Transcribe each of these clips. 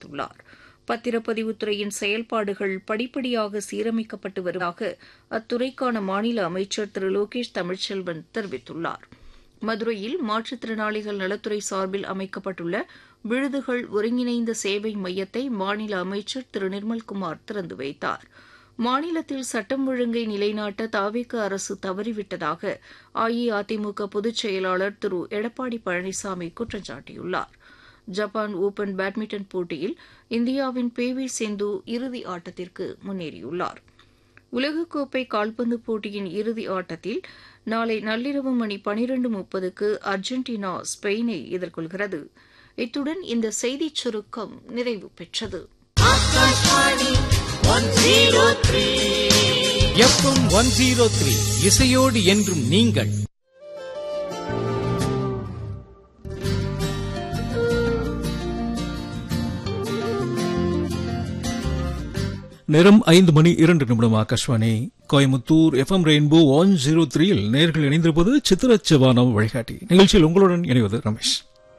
தெரிவித்துள்ளார் பத்திரப்பதிவுத்துறையின் செயல்பாடுகள் படிப்படியாக சீரமைக்கப்பட்டு வருவதாக அத்துறைக்கான மாநில அமைச்சர் திரு லோகேஷ் தமிழ்ச்செல்வன் தெரிவித்துள்ளார் மதுரையில் மாற்றுத்திறனாளிகள் நலத்துறை சார்பில் அமைக்கப்பட்டுள்ள விழுதுகள் ஒருங்கிணைந்த சேவை மையத்தை மாநில அமைச்சர் திரு நிர்மல்குமார் திறந்து வைத்தார் மாநிலத்தில் சட்டம் ஒழுங்கை நிலைநாட்ட தாவேக அரசு தவறிவிட்டதாக அஇஅதிமுக பொதுச் செயலாளர் திரு எடப்பாடி பழனிசாமி குற்றம் சாட்டியுள்ளார் ஜப்பான் ஓபன் பேட்மிண்டன் போட்டியில் இந்தியாவின் பி வி சிந்து இறுதி ஆட்டத்திற்கு முன்னேறியுள்ளார் உலகக்கோப்பை கால்பந்து போட்டியின் இறுதி ஆட்டத்தில் நாளை நள்ளிரவு மணி பனிரண்டு முப்பதுக்கு அர்ஜென்டினா ஸ்பெயினை எதிர்கொள்கிறது இத்துடன் இந்த செய்திச் சுருக்கம் நிறைவு பெற்றது எஃப்எம் ஒன் ஜீரோ த்ரீ இசையோடு என்றும் நீங்கள் நேரம் ஐந்து மணி இரண்டு நிமிடம் Akashvani Coimbatore FM rainbow one zero த்ரீயில் நேர்கள் இணைந்திருப்பது சித்திரச்சவானம் வழிகாட்டி நிகழ்ச்சியில் உங்களுடன் இணைவது ரமேஷ்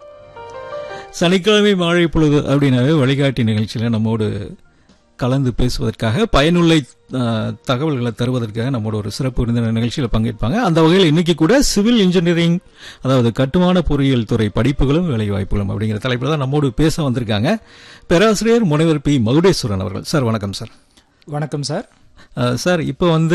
சனிக்கிழமை மழை பொழுது அப்படின்னாவே வழிகாட்டி நிகழ்ச்சியில் நம்மோடு கலந்து பேசுவதற்காக பயனுள்ள அஹ், தகவல்களை தருவதற்காக நம்மோட ஒரு சிறப்பு விருந்தினர் நிகழ்ச்சியில் பங்கேற்பாங்க அந்த வகையில் இன்னைக்கு கூட சிவில் இன்ஜினியரிங் அதாவது கட்டுமான பொறியியல் துறை படிப்புகளும் வேலைவாய்ப்புகளும் அப்படிங்கிற தலைப்பில் தான் நம்மோடு பேச வந்திருக்காங்க பேராசிரியர் முனைவர் பி மகுடேஸ்வரன் அவர்கள் சார் வணக்கம் சார் வணக்கம் சார் அஹ், சார் இப்போ வந்து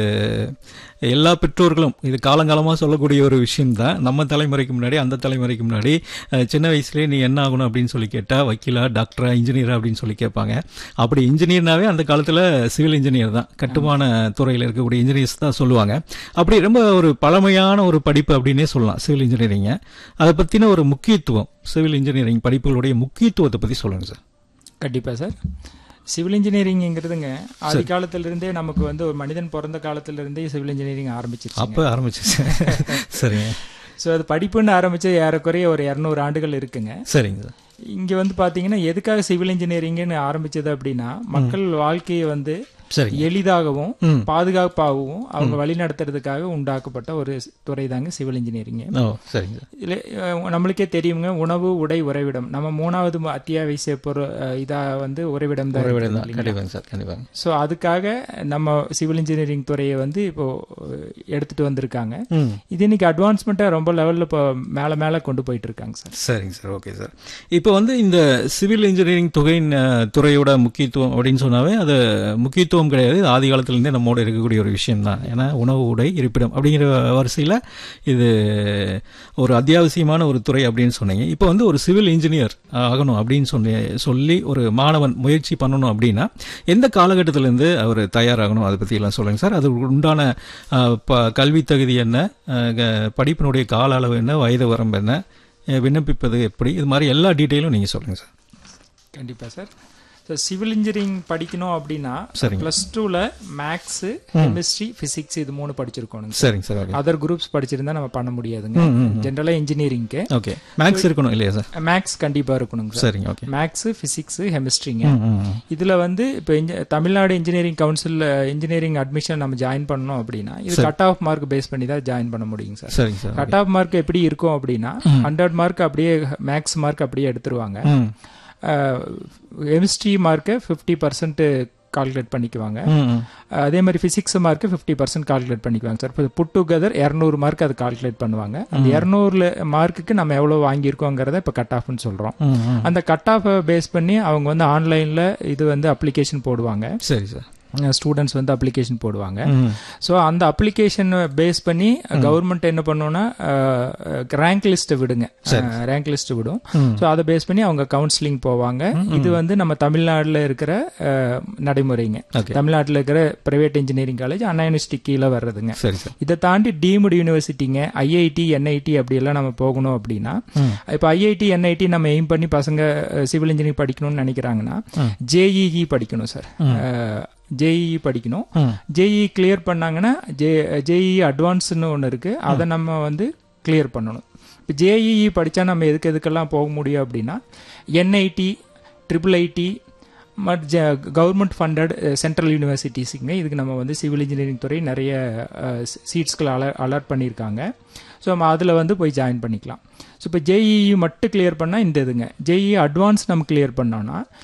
எல்லா பெற்றோர்களும் இது காலங்காலமாக சொல்லக்கூடிய ஒரு விஷயம்தான் நம்ம தலைமுறைக்கு முன்னாடி அந்த தலைமுறைக்கு முன்னாடி அஹ், சின்ன வயசுலேயே நீ என்ன ஆகணும் அப்படின்னு சொல்லி கேட்டால் வக்கீலா டாக்டரா இன்ஜினியரா அப்படின்னு சொல்லி கேட்பாங்க அப்படி இன்ஜினியர்னாவே அந்த காலத்தில் சிவில் இன்ஜினியர் தான் கட்டுமான துறையில் இருக்கக்கூடிய இன்ஜினியர்ஸ் தான் சொல்லுவாங்க அப்படி ரொம்ப ஒரு பழமையான ஒரு படிப்பு அப்படின்னே சொல்லலாம் சிவில் இன்ஜினியரிங்க அதை பற்றின ஒரு முக்கியத்துவம் சிவில் இன்ஜினியரிங் படிப்புகளுடைய முக்கியத்துவத்தை பற்றி சொல்லுங்கள் சார் கண்டிப்பாக சார் சிவில் இன்ஜினியரிங்கிறதுங்க ஆதி காலத்திலிருந்தே நமக்கு வந்து ஒரு மனிதன் பிறந்த காலத்திலிருந்தே சிவில் இன்ஜினியரிங் ஆரம்பிச்சிருச்சு அப்போ ஆரம்பிச்சிச்சு சரிங்க ஸோ அது படிப்புன்னு ஆரம்பிச்சு ஏறக்குறைய ஒரு இரநூறு ஆண்டுகள் இருக்குங்க சரிங்க சார் இங்க வந்து பாத்தீங்கன்னா எதுக்காக சிவில் இன்ஜினியரிங்னு ஆரம்பிச்சது அப்படின்னா மக்கள் வாழ்க்கையை வந்து சரிங்க எளிதாகவும் ம். பாதுகாப்பாகவும் அவங்க வழி நடத்துறதுக்காக உண்டாக்கப்பட்ட ஒரு துறை தாங்க சிவில் இன்ஜினியரிங் ஓ சரிங்க சார் இல்ல அஹ், நம்மளுக்கே தெரியுங்க உணவு உடை உறைவிடம் நம்ம மூணாவது ம- அத்தியாவசிய பொருள் அஹ், இதா வந்து உறைவிடம் தான் உறவிடம் இருக்குது தான் இல்லைங்களா? கண்டிப்பாங்க சார் கண்டிப்பாங்க ஸோ அதுக்காக நம்ம சிவில் இன்ஜினியரிங் துறையை வந்து இப்போ அஹ், எடுத்துட்டு வந்திருக்காங்க ம் இது இன்னைக்கு அட்வான்ஸ்மெண்ட்டாக ரொம்ப லெவலில் இப்போ மேலே மேலே கொண்டு போயிட்டு இருக்காங்க சார் சரிங்க சார் ஓகே சார் இப்போ வந்து இந்த சிவில் இன்ஜினியரிங் தொகையின் அஹ், துறையோட முக்கியத்துவம் அப்படின்னு சொன்னாவே அது முக்கியத்துவம் கிடையாது இது ஆதி காலத்திலேருந்தே நம்மோட இருக்கக்கூடிய ஒரு விஷயம் தான் ஏன்னா உணவு உடை இருப்பிடம் அப்படிங்கிற வரிசையில் இது ஒரு அத்தியாவசியமான ஒரு துறை அப்படின்னு சொன்னீங்க இப்போ வந்து ஒரு சிவில் இன்ஜினியர் ஆகணும் அப்படின்னு சொல்லி சொல்லி ஒரு மாணவன் முயற்சி பண்ணணும் அப்படின்னா எந்த காலகட்டத்திலேருந்து அவர் தயாராகணும் அதை பற்றி எல்லாம் சொல்லுங்கள் சார் அது உண்டான அஹ், ப- கல்வி தகுதி என்ன அஹ், க- படிப்பினுடைய கால அளவு என்ன வயது வரம்பு என்ன அஹ், விண்ணப்பிப்பது எப்படி இது மாதிரி எல்லா டீட்டெயிலும் நீங்கள் சொல்லுங்கள் சார் கண்டிப்பாக சார் ஸோ சிவில் இன்ஜினியரிங் படிக்கணும் அப்படின்னா சரிங்க. ப்ளஸ் டூவில் மேக்ஸு கெமிஸ்ட்ரி ஃபிசிக்ஸ் இது மூணு படிச்சிருக்கணுங்க சரிங்க சார் ஓகே அதர் குரூப்ஸ் படிச்சிருந்தா நம்ம பண்ண முடியாதுங்க ஜென்ரலாக இன்ஜினியரிங்க்கு ஓகே மேக்ஸ் இருக்கணும் இல்லையா சார் மேக்ஸ் கண்டிப்பாக இருக்கணுங்க சார் சரிங்க ஓகே மேக்ஸு ஃபிசிக்ஸு கெமிஸ்ட்ரிங்க ம், ம், ம். இதுல வந்து இப்போ இங்க Tamil Nadu engineering council engineering admission நம்ம ஜாயின் பண்ணோம் அப்படின்னா இது கட் ஆஃப் மார்க் பேஸ் பண்ணி தான் ஜாயின் பண்ண முடியுங்க சார் சரிங்க சார் கட் ஆஃப் மார்க் எப்படி இருக்கும் அப்படின்னா ஹண்ட்ரட் மார்க் அப்படியே மேக்ஸ் மார்க் அப்படியே எடுத்துருவாங்க ம் கெமிஸ்ட்ரி மார்க்கை ஃபிஃப்டி பர்சன்ட் கால்குலேட் பண்ணிக்குவாங்க ம், ம். அதே மாதிரி physics mark fifty percent calculate பண்ணிக்குவாங்க சார் இப்போ புட் டுகெதர் இரநூறு மார்க் அது கால்குலேட் பண்ணுவாங்க அந்த இரநூறுல மார்க்குக்கு நம்ம எவ்வளோ வாங்கியிருக்கோங்கிறத இப்போ கட் ஆஃப்னு சொல்கிறோம் ம், ம். அந்த கட் ஆஃப் பேஸ் பண்ணி அவங்க வந்து ஆன்லைனில் இது வந்து அப்ளிகேஷன் போடுவாங்க சரி சார் ஸ்டூடெண்ட்ஸ் வந்து அப்ளிகேஷன் போடுவாங்க ம். ஸோ அந்த அப்ளிகேஷன் பேஸ் பண்ணி கவர்மெண்ட் என்ன பண்ணுன்னா ரேங்க் லிஸ்ட் விடுங்க ரேங்க் லிஸ்ட் விடும் ஸோ அதை பேஸ் பண்ணி அவங்க கவுன்சிலிங் போவாங்க இது வந்து நம்ம தமிழ்நாட்டில் இருக்கிற அஹ், நடைமுறைங்க Okay. தமிழ்நாட்டில் இருக்கிற private engineering college Anna University கீழே வர்றதுங்க சரி சார் இதை தாண்டி டீம்டு யூனிவர்சிட்டிங்க ஐஐடி என்ஐடி அப்படி எல்லாம் நம்ம போகணும் அப்படின்னா இப்போ ஐஐடி என்ஐடி நம்ம எய்ம் பண்ணி பசங்க சிவில் இன்ஜினியரிங் படிக்கணும்னு நினைக்கிறாங்கன்னா ஜேஇஇ படிக்கணும் சார் ஜேஇஇ படிக்கணும் ஜேஇ கிளியர் பண்ணாங்கன்னா ஜே ஜேஇ அட்வான்ஸ்னு ஒன்று இருக்கு அதை நம்ம வந்து கிளியர் பண்ணணும் இப்போ ஜேஇஇ படித்தா நம்ம எதுக்கு எதுக்கெல்லாம் போக முடியும் அப்படின்னா என்ஐடி ட்ரிபிள் ஐடி மட் கவர்மெண்ட் ஃபண்டட் சென்ட்ரல் யூனிவர்சிட்டிஸுங்க இதுக்கு நம்ம வந்து சிவில் இன்ஜினியரிங் துறை நிறைய சீட்ஸ்களை அலர் அலர்ட் பண்ணியிருக்காங்க ஸோ நம்ம அதில் வந்து போய் ஜாயின் பண்ணிக்கலாம் ஸோ இப்போ ஜேஇஇ மட்டும் கிளியர் பண்ணால் இந்த இதுங்க ஜேஇ அட்வான்ஸ் நம்ம கிளியர் பண்ணோம்னா